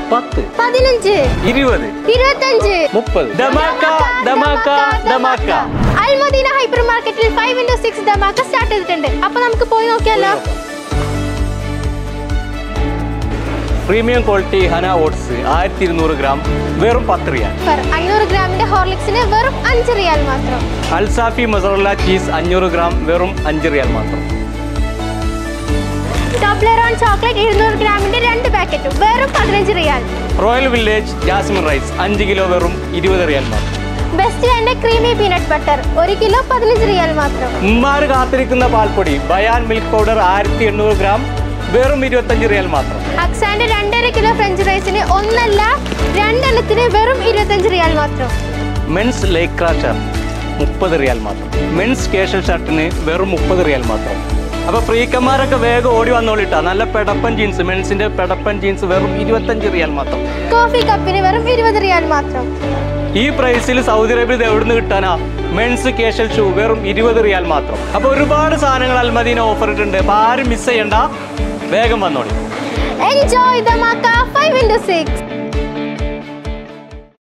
പത്ത് പതിനഞ്ച് ഇരുപത് ഇരുപത്തഞ്ച് മുപ്പത് ധമാക്ക ധമാക്ക ധമാക്ക അൽമദീന ഹൈപ്പർ മാർക്കറ്റിൽ ഫൈവ് ഇൻറ്റു സിക്സ് ധമാക്ക സ്റ്റാർട്ട് ചെയ്തിട്ടുണ്ട് അപ്പൊ നമുക്ക് പോയി നോക്കിയാലോ പ്രീമിയം ക്വാളിറ്റി ഹന ഓട്സ് ആയിരത്തി ഇരുന്നൂറ് ഗ്രാം വെറും പത്ത് റിയാൽ ഫർ അഞ്ഞൂറ് ഗ്രാമിന്റെ ഹോർലിക്സിന് വെറും അഞ്ച് റിയാൽ മാത്രം അൽസാഫി മൊസറല്ല ചീസ് അഞ്ഞൂറ് ഗ്രാം വെറും അഞ്ച് റിയാൽ മാത്രം ടോപ്ലെറോൺ ചോക്ലേറ്റ് ഇരുന്നൂറ് ഗ്രാമിന്റെ രണ്ട് പാക്കറ്റും വെറും പതിനഞ്ച് riyal Royal Village jasmine rice അഞ്ച് കിലോ വെറും ഇരുപത് റിയാൽ മാത്രം Best Land creamy peanut butter ഒരു കിലോ പതിനഞ്ച് റിയാൽ മാത്രം ഉമ്മാര് കാത്തിരിക്കുന്ന പാൽപ്പൊടി ബയാൻ മിൽക്ക് പൗഡർ ആയിരത്തി എണ്ണൂറ് ഗ്രാം വെറും ഇരുപത്തഞ്ച് റിയാൽ മാത്രം അക്സാന്റെ രണ്ടര കിലോ ഫ്രഞ്ച് റൈസിന് ഒന്നല്ല രണ്ടെണ്ണത്തിന് വെറും ഇരുപത്തഞ്ച് റിയാൽ മാത്രം മെൻസ് ലേക്ര ഷർട്ട് മുപ്പത് റിയാൽ മാത്രം മെൻസ് കേഷൽ ഷർട്ടിന് വെറും മുപ്പത് റിയാൽ മാത്രം അപ്പൊ ഫ്രീക്കന്മാരൊക്കെ വേഗം ഓടി വന്നോളിട്ടാ നല്ല പെടപ്പൻ ജീൻസ് മെൻസിന്റെ പെടപ്പൻ ജീൻസ് വെറും ഇരുപത്തഞ്ച് റിയാൽ മാത്രം കോഫി കപ്പിന് വെറും ഇരുപത് റിയാൽ മാത്രം ഈ പ്രൈസിൽ സൗദി അറേബ്യയിൽ എവിടുന്ന് കിട്ടാനാ മെൻസ് കേഷൽ ഷൂ വെറും ഇരുപത് റിയാൽ മാത്രം അപ്പൊ ഒരുപാട് സാധനങ്ങൾ അൽമദീന ഓഫർ ഇട്ടുണ്ട് അപ്പൊ ആരും മിസ് ചെയ്യണ്ട വേഗം വന്നോളി enjoy dhamaka five into six